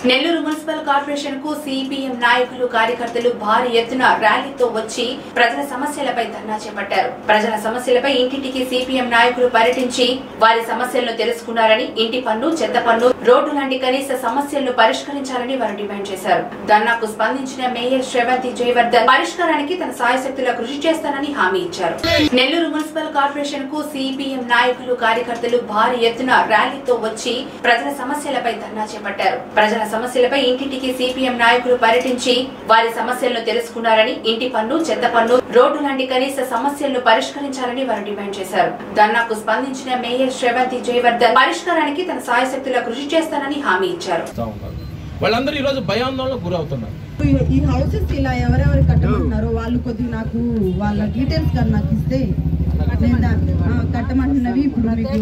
Nellore municipal corporation కు CPM నాయకులు కార్యకర్తలు భారీ ఎత్తున ర్యాలీతో వచ్చి ప్రజల సమస్యలపై ధర్నా చేపట్టారు ప్రజల సమస్యలపై ఇంటింటికి సిపిఎం నాయకులు పర్యటించి వారి సమస్యలను తెలుసుకున్నారని ఇంటి పన్ను చెత్త పన్ను రోడ్డు లాంటి కనీస సమస్యలను పరిష్కరించాలని వారు డిమాండ్ చేశారు ధర్నాకు స్పందించిన మేయర్ శ్రవంతి జయవర్ధన్ పరిష్కారానికి తన సాయశక్తుల కృషి చేస్తానని హామీ ఇచ్చారు నెల్లూరు మున్సిపల్ కార్పొరేషన్ కు సిపిఎం నాయకులు కార్యకర్తలు భారీ ఎత్తున ర్యాలీతో వచ్చి ప్రజల సమస్యలపై ధర్నా చేపట్టారు ప్రజల సమస్యలపై ఇంటింటికి సిపిఎం నాయకులు పర్యటించి వారి సమస్యలను తెలుసుకున్నారని ఇంటి పన్ను చెత్త పన్ను రోడ్డు లాంటి కనీస సమస్యలను పరిష్కరించాలని వారు డిమాండ్ చేశారు ధర్నాకు స్పందించిన మేయర్ శ్రవంతి జయవర్ధన్ పరిష్కారానికి తన సాయశక్తుల కృషి చేస్తానని హామీ ఇచ్చారు చేస్తా ఉన్నారు వాళ్ళందరూ ఈరోజు భయాందోళనకు గురవుతున్నారు ఈ- ఈ హౌసెస్ ఇలా ఎవరెవరు కట్టమంటున్నారో వాళ్ళు కొద్దిగా నాకు వాళ్ళ డీటెయిల్స్ కానీ నాకు ఇస్తే నేను దాన్ని ఆ, కట్టమంటున్నవి ఇప్పుడు మీకు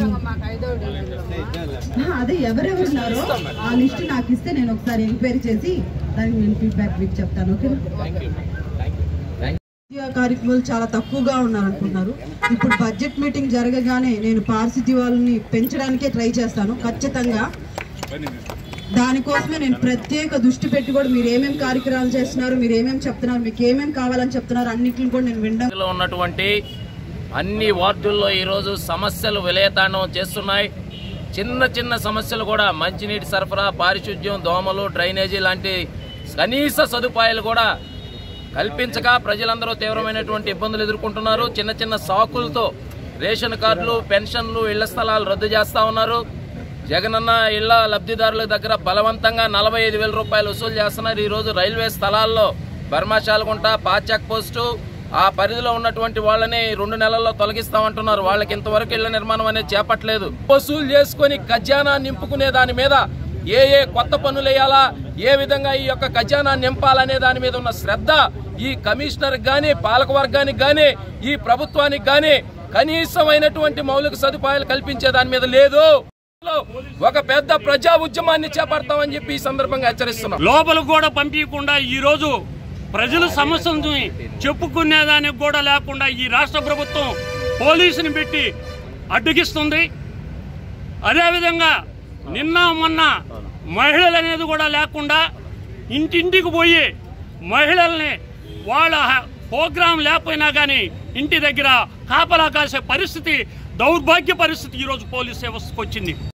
ఆ, అదే ఎవరెవరు ఉన్నారో ఆ లిస్ట్ నాకు ఇస్తే నేను ఒకసారి ఎంక్వైరీ చేసి దానికి నేను ఫీడ్బ్యాక్ మీకు చెప్తాను ఓకే విద్యా కార్యక్రమాలు చాలా తక్కువగా ఉన్నారు అనుకుంటున్నారు ఇప్పుడు బడ్జెట్ మీటింగ్ జరగగానే నేను పారిశుద్ధ్య వాళ్ళని పెంచడానికే ట్రై చేస్తాను ఖచ్చితంగా దానికోసమే నేను ప్రత్యేక దృష్టి పెట్టి కూడా మీరు ఏమేమి కార్యక్రమాలు చేస్తున్నారు మీరు ఏమేమి చెప్తున్నారు మీకు ఏమేమి కావాలని చెప్తున్నారు అన్నిటిని కూడా నేను వినడం లో ఉన్నటువంటి అన్ని వార్డుల్లో ఈరోజు సమస్యలు విలయతాండవం చేస్తున్నాయి చిన్న చిన్న సమస్యలు కూడా మంచినీటి సరఫరా పారిశుద్ధ్యం దోమలు డ్రైనేజీ లాంటి కనీస సదుపాయాలు కూడా కల్పించక ప్రజలందరూ తీవ్రమైనటువంటి ఇబ్బందులు ఎదుర్కొంటున్నారు చిన్న చిన్న సాకులతో రేషన్ కార్డులు పెన్షన్లు ఇళ్ల స్థలాలు రద్దు చేస్తా ఉన్నారు జగనన్న ఇళ్ల లబ్ధిదారుల దగ్గర బలవంతంగా నలభై ఐదు వేల రూపాయలు వసూలు చేస్తున్నారు ఈ రోజు రైల్వే స్థలాల్లో బర్మాశాలగుంట పాచెక్ పోస్టు ఆ పరిధిలో ఉన్నటువంటి వాళ్ళని రెండు నెలల్లో తొలగిస్తామంటున్నారు వాళ్ళకి ఇంతవరకు ఇళ్ల నిర్మాణం అనేది చేపట్టలేదు వసూలు చేసుకొని ఖజానా నింపుకునే దాని మీద ఏ ఏ కొత్త పనులు వేయాలా ఏ విధంగా ఈ యొక్క ఖజానా నింపాలనే దాని మీద ఉన్న శ్రద్ధ ఈ కమిషనర్ గాని పాలక వర్గానికి గాని ఈ ప్రభుత్వానికి గాని కనీసమైనటువంటి మౌలిక సదుపాయాలు కల్పించే దాని మీద లేదు ఒక పెద్ద ప్రజా ఉద్యమాన్ని చేపడతామని చెప్పి ఈ సందర్భంగా హెచ్చరిస్తున్నాం లోపల కూడా పంపించకుండా ఈ రోజు ప్రజల సమస్యలను చెప్పుకునేదానికి కూడా లేకుండా ఈ రాష్ట్ర ప్రభుత్వం పోలీసుని పెట్టి అడ్డగిస్తుంది అదేవిధంగా నిన్న మొన్న మహిళలు అనేది కూడా లేకుండా ఇంటింటికి పోయి మహిళల్ని వాళ్ళ ప్రోగ్రాం లేకపోయినా కానీ ఇంటి దగ్గర కాపలా కాసే పరిస్థితి దౌర్భాగ్య పరిస్థితి ఈరోజు పోలీస్ వ్యవస్థకు వచ్చింది